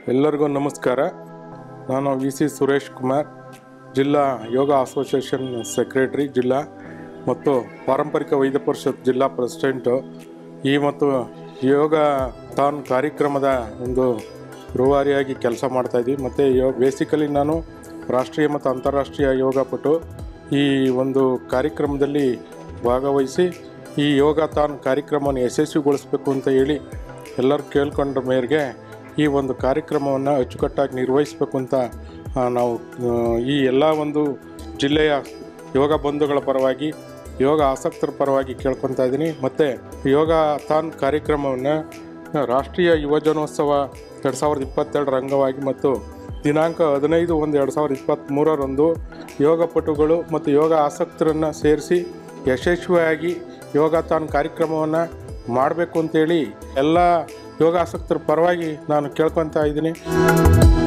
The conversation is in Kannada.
ಎಲ್ಲರಿಗೂ ನಮಸ್ಕಾರ ನಾನು ವಿ ಸಿ ಸುರೇಶ್ ಕುಮಾರ್ ಜಿಲ್ಲಾ ಯೋಗ ಅಸೋಸಿಯೇಷನ್ ಸೆಕ್ರೆಟರಿ ಜಿಲ್ಲಾ ಮತ್ತು ಪಾರಂಪರಿಕ ವೈದ್ಯ ಪರಿಷತ್ ಜಿಲ್ಲಾ ಪ್ರೆಸಿಡೆಂಟು ಈ ಮತ್ತು ಯೋಗ ತಾನ್ ಕಾರ್ಯಕ್ರಮದ ಒಂದು ರೂವಾರಿಯಾಗಿ ಕೆಲಸ ಮಾಡ್ತಾಯಿದ್ವಿ ಮತ್ತು ಯೋ ಬೇಸಿಕಲಿ ನಾನು ರಾಷ್ಟ್ರೀಯ ಮತ್ತು ಅಂತಾರಾಷ್ಟ್ರೀಯ ಯೋಗ ಪಟು ಈ ಒಂದು ಕಾರ್ಯಕ್ರಮದಲ್ಲಿ ಭಾಗವಹಿಸಿ ಈ ಯೋಗ ತಾನ್ ಕಾರ್ಯಕ್ರಮವನ್ನು ಯಶಸ್ವಿಗೊಳಿಸಬೇಕು ಅಂತ ಹೇಳಿ ಎಲ್ಲರೂ ಕೇಳ್ಕೊಂಡ್ರ ಮೇರೆಗೆ ಈ ಒಂದು ಕಾರ್ಯಕ್ರಮವನ್ನು ಅಚ್ಚುಕಟ್ಟಾಗಿ ನಿರ್ವಹಿಸಬೇಕು ಅಂತ ಆ, ನಾವು ಆ, ಈ ಎಲ್ಲ ಒಂದು ಜಿಲ್ಲೆಯ ಯೋಗ ಬಂಧುಗಳ ಪರವಾಗಿ ಯೋಗ ಆಸಕ್ತರ ಪರವಾಗಿ ಕೇಳ್ಕೊತಾ ಇದ್ದೀನಿ ಮತ್ತು ಯೋಗ ತಾನ್ ಕಾರ್ಯಕ್ರಮವನ್ನು ರಾಷ್ಟ್ರೀಯ ಯುವಜನೋತ್ಸವ ಎರಡು ಸಾವಿರದ ಇಪ್ಪತ್ತೆರಡರ ಅಂಗವಾಗಿ ಮತ್ತು ದಿನಾಂಕ ಹದಿನೈದು ಒಂದು ಎರಡು ಸಾವಿರದ ಇಪ್ಪತ್ತ್ಮೂರರಂದು ಯೋಗಪಟುಗಳು ಮತ್ತು ಯೋಗ ಆಸಕ್ತರನ್ನು ಸೇರಿಸಿ ಯಶಸ್ವಿಯಾಗಿ ಯೋಗ ತಾನ್ ಕಾರ್ಯಕ್ರಮವನ್ನು ಮಾಡಬೇಕು ಅಂತೇಳಿ ಎಲ್ಲ ಯೋಗಾಸಕ್ತರ ಪರವಾಗಿ ನಾನು ಕೇಳ್ಕೊತಾ ಇದ್ದೀನಿ